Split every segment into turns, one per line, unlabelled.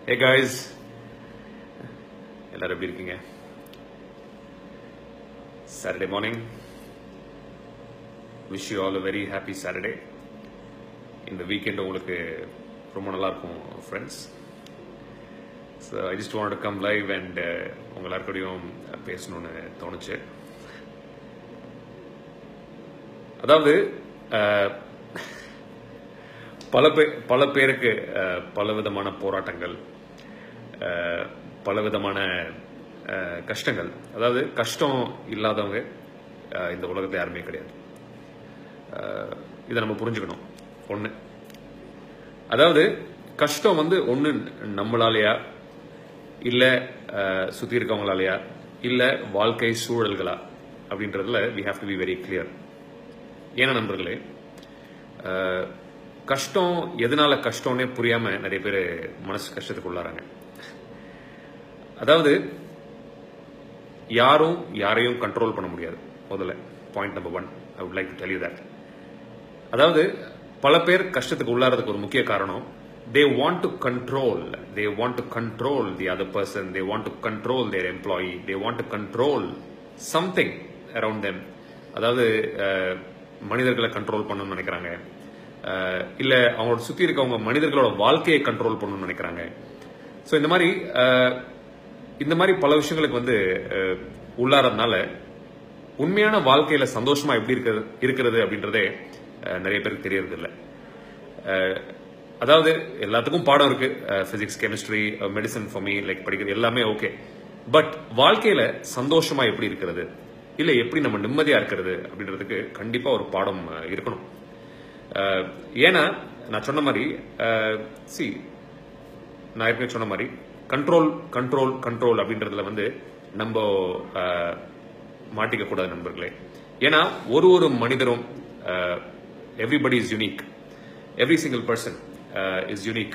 hey guys எல்லாரும் எப்படி இருக்கீங்க Saturday morning wish you all a very happy Saturday இந்த வீக்கெண்ட் உங்களுக்கு ரொம்ப நல்லா இருக்கும் friends so I just want to come live and உங்க எல்லாருக்கூடையும் பேசணும்னு தோணுச்சு அதாவது அஹ், பல பே பல பேருக்கு அஹ், பல விதமான போராட்டங்கள் அஹ், பல விதமான அஹ், கஷ்டங்கள் அதாவது கஷ்டம் இல்லாதவங்க அஹ், இந்த உலகத்தில் யாருமே கிடையாது அஹ், இதை நம்ம புரிஞ்சுக்கணும் ஒன்று அதாவது கஷ்டம் வந்து ஒன்று நம்மளாலேயா இல்லை சுற்றி இருக்கவங்களாலேயா இல்லை வாழ்க்கை சூழல்களா அப்படின்றதுல we have to be very clear ஏன்னா நண்பர்களே அஹ், கஷ்டம் எதனால கஷ்டம்னே புரியாம நிறைய பேர் மனசு கஷ்டத்துக்கு உள்ளாராங்க அதாவது யாரும் யாரையும் கண்ட்ரோல் பண்ண முடியாது முதல்ல point number one I would like to tell you that அதாவது பல பேர் கஷ்டத்துக்கு உள்ளாறதுக்கு ஒரு முக்கிய காரணம் they want to control they want to control the other person they want to control their employee they want to control something around them அதாவது அஹ், மனிதர்களை கண்ட்ரோல் பண்ணணும்னு நினைக்கிறாங்க அஹ், இல்ல அவங்களோட சுத்தி இருக்கவங்க மனிதர்களோட வாழ்க்கையை கண்ட்ரோல் பண்ணணும்னு நினைக்கிறாங்க ஸோ இந்த மாதிரி அஹ், இந்த மாதிரி பல விஷயங்களுக்கு வந்து அஹ், உள்ளாறதுனால உண்மையான வாழ்க்கையில சந்தோஷமா எப்படி இருக்கிறது இருக்கிறது அப்படின்றதே அஹ், நிறைய பேருக்கு தெரியறது இல்ல அஹ், அதாவது எல்லாத்துக்கும் பாடம் இருக்கு physics chemistry medicine for me like படிக்கிறது எல்லாமே ஓகே பட் வாழ்க்கையில சந்தோஷமா எப்படி இருக்கிறது இல்ல எப்படி நம்ம நிம்மதியா இருக்கிறது அப்படின்றதுக்கு கண்டிப்பா ஒரு பாடம் அஹ், இருக்கணும் அஹ், ஏன்னா நான் சொன்ன மாதிரி சி நான் ஏற்கனவே சொன்ன மாதிரி கண்ட்ரோல் கண்ட்ரோல் கண்ட்ரோல் அப்படின்றதுல வந்து நம்ம அஹ், மாட்டிக்க கூடாது நண்பர்களே ஏன்னா ஒரு ஒரு மனிதரும் everybody is unique every single person is unique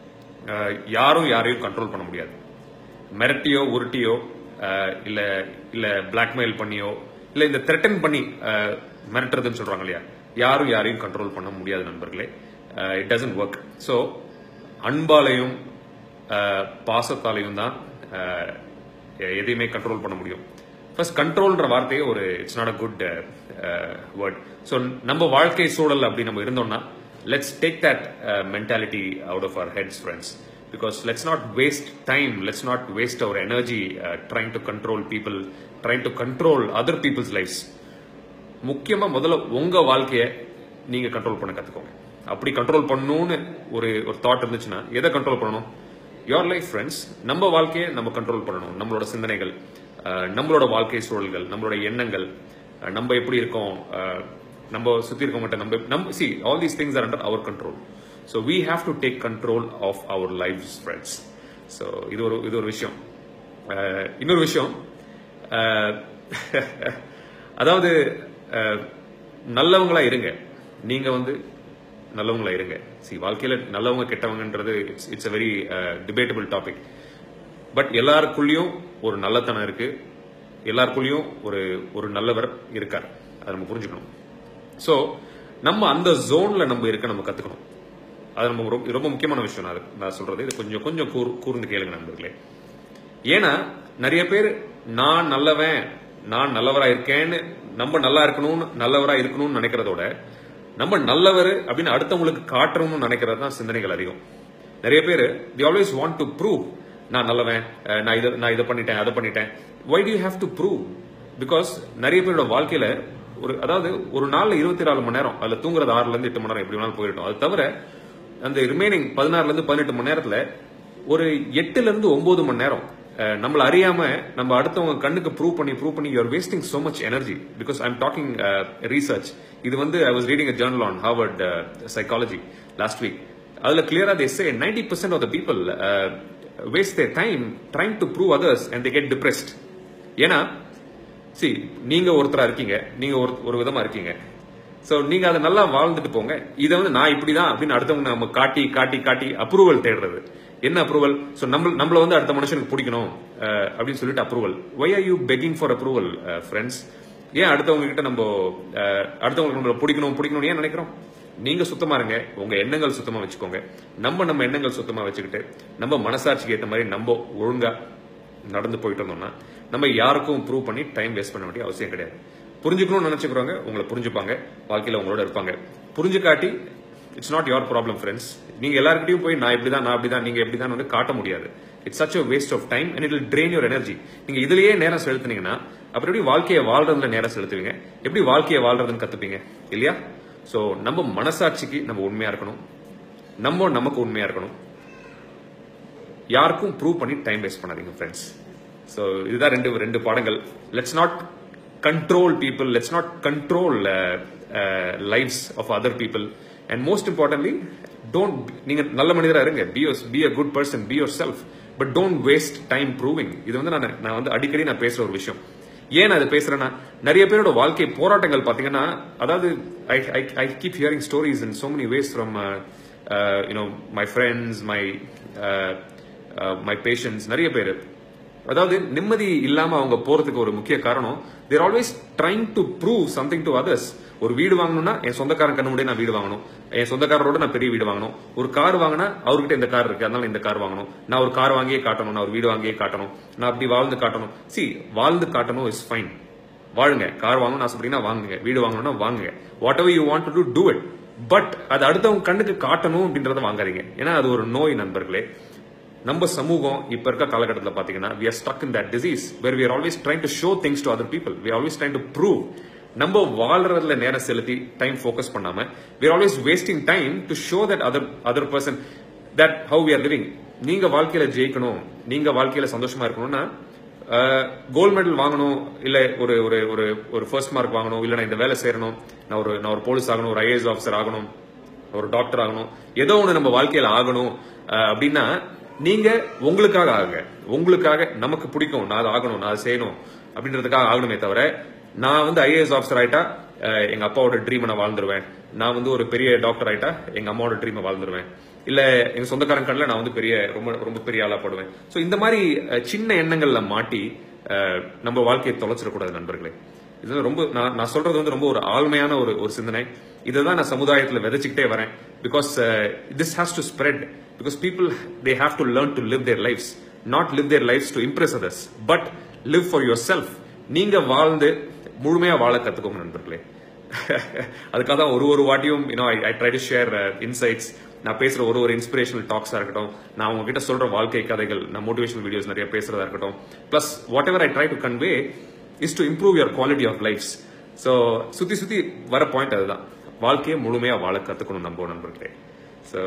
யாரும் யாரையும் கண்ட்ரோல் பண்ண முடியாது மிரட்டியோ உருட்டியோ அஹ், இல்ல இல்ல பிளாக்மெயில் பண்ணியோ இல்ல இந்த த்ரெட்டன் பண்ணி அஹ், மிரட்டுறதுன்னு சொல்றாங்க இல்லையா யாரும் யாரையும் கண்ட்ரோல் பண்ண முடியாது நண்பர்களே இட் டசன்ட் ஒர்க் ஸோ அன்பாலையும் அஹ், பாசத்தாலையும் தான் அஹ், எதையுமே கண்ட்ரோல் பண்ண முடியும் ஃபர்ஸ்ட் கண்ட்ரோல்ன்ற வார்த்தையே ஒரு it's not a good word so நம்ம வாழ்க்கை சூழல் அப்படி நம்ம இருந்தோம்னா let's take that mentality out of our heads friends because let's not waste time let's not waste our energy trying to control people trying to control other people's lifes முக்கியமா முதல்ல உங்க வாழ்க்கைய நீங்க கண்ட்ரோல் பண்ண கத்துக்கோங்க அப்படி கண்ட்ரோல் பண்ணணும்னு ஒரு ஒரு தாட் இருந்துச்சுன்னா எதை கண்ட்ரோல் பண்ணணும் யோர் லைஃப் ஃப்ரெண்ட்ஸ் நம்ம வாழ்க்கையை நம்ம கண்ட்ரோல் பண்ணணும் நம்மளோட சிந்தனைகள் அஹ், நம்மளோட வாழ்க்கை சூழல்கள் நம்மளோட எண்ணங்கள் அஹ், நம்ம எப்படி இருக்கோம் அஹ், நம்ம சுத்தி இருக்கவங்ககிட்ட நம்ம நம்ம see all these things are under our control so we have to take control of our life friends so இது ஒரு இது ஒரு விஷயம் அஹ், இன்னொரு விஷயம் அஹ், அதாவது அஹ், நல்லவங்களா இருங்க நீங்க வந்து நல்லவங்களா இருங்க சி வாழ்க்கையில நல்லவங்க கெட்டவங்கன்றது it's it's a very debatable topic but எல்லாருக்குள்ளேயும் ஒரு நல்லத்தனம் இருக்கு எல்லாருக்குள்ளேயும் ஒரு ஒரு நல்லவர் இருக்கார் அதை நம்ம புரிஞ்சுக்கணும் ஸோ நம்ம அந்த ஜோன்ல நம்ம இருக்க நம்ம கத்துக்கணும் அது நம்ம ரொம்ப ரொம்ப முக்கியமான விஷயம் நான் அது- நான் சொல்றது இது கொஞ்சம் கொஞ்சம் கூர்- கூர்ந்து கேளுங்க நண்பர்களே ஏன்னா நிறைய பேர் நான் நல்லவன் நான் நல்லவரா இருக்கேன்னு நம்ம நல்லா இருக்கணும்னு நல்லவரா இருக்கணும்னு நினைக்கிறதோட நம்ம நல்லவர் அப்படின்னு அடுத்தவங்களுக்கு காட்டணும்னு நினைக்கிறது தான் சிந்தனைகள் அதிகம் நிறைய பேர் they always want to prove நான் நல்லவன் அஹ் நான் இதை நான் இதை பண்ணிட்டேன் அதை பண்ணிட்டேன் why do you have to prove because நிறைய பேரோட வாழ்க்கையில ஒரு அதாவது ஒரு நாள்ல இருபத்தி நாலு மணி நேரம் அதுல தூங்குறது ஆறுல இருந்து எட்டு மணி நேரம் எப்படி வேணாலும் போயிட்டோம் அது தவிர அந்த ரிமைனிங் பதினாறுல இருந்து பதினெட்டு மணி நேரத்துல ஒரு எட்டுல இருந்து ஒன்பது மணி நேரம் அஹ், நம்மள அறியாம நம்ம அடுத்தவங்க கண்ணுக்கு ப்ரூவ் பண்ணி ப்ரூவ் பண்ணி you're wasting so much energy because I am talking research இது வந்து I was reading a journal on Harvard psychology last week அதுல கிளியரா they say ninety percent of the people waste their time trying to prove others and they get depressed ஏன்னா see நீங்க ஒருத்தரா இருக்கீங்க நீங்க ஒரு ஒரு விதமா இருக்கீங்க சோ நீங்க அதை நல்லா வாழ்ந்துட்டு போங்க இதை வந்து நான் இப்படிதான் அப்படின்னு அடுத்தவங்க நம்ம காட்டி காட்டி காட்டி அப்ரூவல் தேடுறது என்ன அப்ரூவல் சோ நம்ம நம்மள வந்து அடுத்த மனுஷனுக்கு பிடிக்கணும் அஹ், அப்படின்னு சொல்லிட்டு approval why are you begging for approval friends ஏன் அடுத்தவங்க கிட்ட நம்ம அஹ், அடுத்தவங்களுக்கு நம்மள பிடிக்கணும் பிடிக்கணும் ஏன் நினைக்கிறோம் நீங்க சுத்தமா இருங்க உங்க எண்ணங்கள் சுத்தமா வச்சுக்கோங்க நம்ம நம்ம எண்ணங்கள் சுத்தமா வச்சுக்கிட்டு நம்ம மனசாட்சிக்கு ஏற்ற மாதிரி நம்ம ஒழுங்கா நடந்து போயிட்டு இருந்தோம்னா நம்ம யாருக்கும் ப்ரூவ் பண்ணி டைம் வேஸ்ட் பண்ண வேண்டிய அவசியம் கிடையாது புரிஞ்சுக்கணும்னு நினைச்சுக்கிறவங்க உங்களை புரிஞ்சுப்பாங்க வாழ்க்கையில உங்களோட இருப்பாங்க புரிஞ்சுக்காட்டி it's not your problem friends நீங்க எல்லாருக்கிட்டையும் போய் நான் இப்படிதான் நான் அப்படிதான் நீங்க எப்படிதான் வந்து காட்ட முடியாது it's such a waste of time and it will drain your energy நீங்க இதுலயே நேரம் செலுத்துனீங்கன்னா அப்புறம் எப்படி வாழ்க்கையை வாழ்றதுல நேரம் செலுத்துவீங்க எப்படி வாழ்க்கையை வாழ்றதுன்னு கத்துப்பீங்க இல்லையா சோ நம்ம மனசாட்சிக்கு நம்ம உண்மையா இருக்கணும் நம்ம நமக்கு உண்மையா இருக்கணும் யாருக்கும் ப்ரூவ் பண்ணி டைம் வேஸ்ட் பண்ணாதீங்க ஃப்ரெண்ட்ஸ் ஸோ இதுதான் ரெண்டு ரெண்டு பாடங்கள் let's not control people let's not control lives of other people and most importantly don't நீங்க நல்ல மனிதரா இருங்க be be a good person be yourself but don't waste time proving இது வந்து நான் நான் வந்து அடிக்கடி நான் பேசுற ஒரு விஷயம் ஏன் நான் அதை பேசுறேன்னா நிறைய பேரோட வாழ்க்கை போராட்டங்கள் பாத்தீங்கன்னா அதாவது I I I keep hearing stories in so many ways from you know my friends my my patients நிறைய பேர் அதாவது நிம்மதி இல்லாம அவங்க போறதுக்கு ஒரு முக்கிய காரணம் they're always trying to prove something to others ஒரு வீடு வாங்கணும்னா என் சொந்தக்காரன் கண்ணு முடிய நான் வீடு வாங்கணும் என் சொந்தக்காரரோட நான் பெரிய வீடு வாங்கணும் ஒரு கார் வாங்கினா அவர்கிட்ட இந்த கார் இருக்கு அதனால இந்த கார் வாங்கணும் நான் ஒரு கார் வாங்கியே காட்டணும் நான் ஒரு வீடு வாங்கியே காட்டணும் நான் அப்படி வாழ்ந்து காட்டணும் சி வாழ்ந்து காட்டணும் இஸ் ஃபைன் வாழுங்க கார் வாங்கணும்னு ஆசைப்பட்டீங்கன்னா வாங்குங்க வீடு வாங்கணும்னா வாங்குங்க whatever you want to do it but அது அடுத்தவங்க கண்ணுக்கு காட்டணும் அப்படின்றத வாங்காதீங்க ஏன்னா அது ஒரு நோய் நண்பர்களே நம்ம சமூகம் இப்ப இருக்க காலகட்டத்தில் பாத்தீங்கன்னா we are stuck in that disease where we are always trying to show things to other people we are always trying to prove நம்ம வாழ்றதுல நேரம் செலுத்தி டைம் ஃபோக்கஸ் பண்ணாம we are always wasting time to show that other other person that how we are living நீங்க வாழ்க்கையில ஜெயிக்கணும் நீங்க வாழ்க்கையில சந்தோஷமா இருக்கணும்னா கோல்ட் மெடல் வாங்கணும் இல்ல ஒரு ஒரு ஒரு ஒரு ஃபர்ஸ்ட் மார்க் வாங்கணும் இல்ல நான் இந்த வேலை செய்யணும் நான் ஒரு நான் ஒரு போலீஸ் ஆகணும் ஒரு ஐஏஎஸ் ஆஃபீஸர் ஆகணும் ஒரு டாக்டர் ஆகணும் ஏதோ ஒண்ணு நம்ம வாழ்க்கையில ஆகணும் அஹ், அப்படின்னா நீங்க உங்களுக்காக ஆகுங்க உங்களுக்காக நமக்கு பிடிக்கும் நான் அதை ஆகணும் நான் அதை செய்யணும் அப்படின்றதுக்காக ஆகணுமே தவிர நான் வந்து ஐஏஎஸ் ஆஃபீஸர் ஆயிட்டா அஹ், எங்க அப்பாவோட ட்ரீமை நான் வாழ்ந்துருவேன் நான் வந்து ஒரு பெரிய டாக்டர் ஆயிட்டா எங்க அம்மாவோட ட்ரீமை வாழ்ந்துருவேன் இல்ல எங்க சொந்தக்காரன் கண்ணில் நான் வந்து பெரிய ரொம்ப ரொம்ப பெரிய ஆளா படுவேன் சோ இந்த மாதிரி அஹ், சின்ன எண்ணங்கள்ல மாட்டி அஹ், நம்ம வாழ்க்கையை தொலைச்சிடக்கூடாது நண்பர்களே இது ரொம்ப நான் நான் சொல்றது வந்து ரொம்ப ஒரு ஆழ்மையான ஒரு ஒரு சிந்தனை இதை தான் நான் சமுதாயத்தில் விதைச்சுக்கிட்டே வரேன் because this has to spread because people they have to learn to live their lives not live their lives to impress others but live for yourself நீங்க வாழ்ந்து முழுமையா வாழ கத்துக்கோங்க நண்பர்களே அதுக்காக தான் ஒரு ஒரு வாட்டியும் you know I I try to share insights நான் பேசுற ஒரு ஒரு இன்ஸ்பிரேஷனல் டாக்ஸா இருக்கட்டும் நான் உங்ககிட்ட சொல்ற வாழ்க்கை கதைகள் நான் மோட்டிவேஷனல் வீடியோஸ் நிறைய பேசுறதா இருக்கட்டும் plus whatever I try to convey is to improve your quality of lifes so சுத்தி சுத்தி வர பாயிண்ட் அதுதான் வாழ்க்கையை முழுமையா வாழ கத்துக்கணும் நம்ம நண்பர்களே so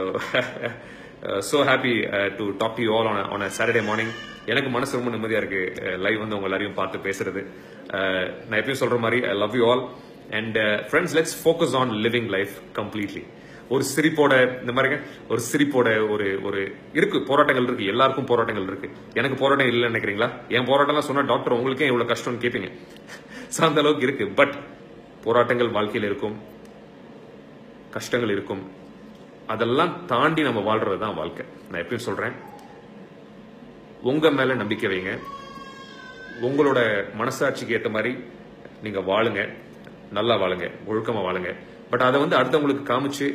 so happy to talk to you all on on Saturday morning எனக்கு மனசு ரொம்ப நிம்மதியா இருக்கு லைவ் வந்து உங்க எல்லாரையும் பார்த்து பேசுறது Uh, நான் எப்பயும் சொல்ற மாதிரி I love you all and friends let's focus on living life completely ஒரு சிரிப்போட இந்த மாதிரிங்க ஒரு சிரிப்போட ஒரு ஒரு இருக்கு போராட்டங்கள் இருக்கு எல்லாருக்கும் போராட்டங்கள் இருக்கு எனக்கு போராட்டம் இல்லைன்னு நினைக்கிறீங்களா என் போராட்டம்லாம் சொன்னா டாக்டர் உங்களுக்கே இவ்வளவு கஷ்டம்னு கேட்பீங்க ஸோ அந்த அளவுக்கு இருக்கு பட் போராட்டங்கள் வாழ்க்கையில் இருக்கும் கஷ்டங்கள் இருக்கும் அதெல்லாம் தாண்டி நம்ம வாழ்றது தான் வாழ்க்கை நான் எப்பயும் சொல்றேன் உங்க மேல நம்பிக்கை வைங்க உங்களோட மனசாட்சிக்கு ஏற்ற மாதிரி நீங்க வாழுங்க நல்லா வாழுங்க ஒழுக்கமா வாழுங்க பட் அதை வந்து அடுத்தவங்களுக்கு காமிச்சு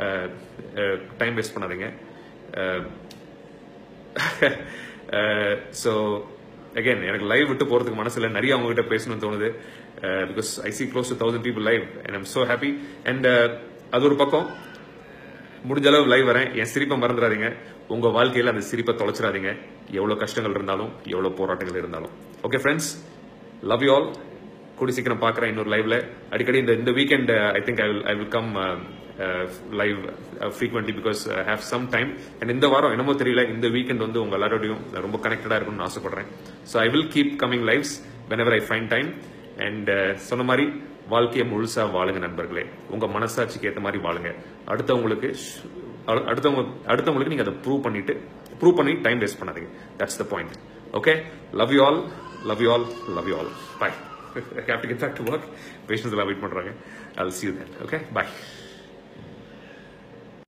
டைம் வேஸ்ட் பண்ணாதீங்க ஸோ அகைன் எனக்கு லைவ் விட்டு போறதுக்கு மனசு இல்லை நிறைய அவங்க கிட்ட பேசணும்னு தோணுது because I see close to thousand people live and I'm so happy and அது ஒரு பக்கம் முடிஞ்ச அளவு லைவ் வரேன் என் சிரிப்பை மறந்துடாதீங்க உங்க வாழ்க்கையில அந்த சிரிப்பை தொலைச்சிடாதீங்க எவ்வளவு கஷ்டங்கள் இருந்தாலும் எவ்வளவு போராட்டங்கள் இருந்தாலும் okay friends love you all கூடி சீக்கிரம் பார்க்குறேன் இன்னொரு லைவ்ல அடிக்கடி இந்த இந்த weekend I think I will I will come live frequently because have some time and இந்த வாரம் என்னமோ தெரியல இந்த வீக்கெண்ட் வந்து உங்க எல்லாரோடையும் ரொம்ப கனெக்டடா இருக்கணும்னு ஆசைப்படுறேன் so I will keep coming lives whenever I find time and சொன்ன மாதிரி வாழ்க்கையை முழுசா வாழுங்க நண்பர்களே உங்க மனசாட்சிக்கு ஏற்ற மாதிரி வாழுங்க அடுத்தவங்களுக்கு ஷ்- அடு- அடுத்தவங்க அடுத்தவங்களுக்கு நீங்க அதை ப்ரூவ் பண்ணிட்டு ப்ரூவ் பண்ணி டைம் வேஸ்ட் பண்ணாதீங்க that's the point okay love you all love you all love you all bye have to get back to work patients எல்லாம் வெயிட் பண்றாங்க I see you then okay by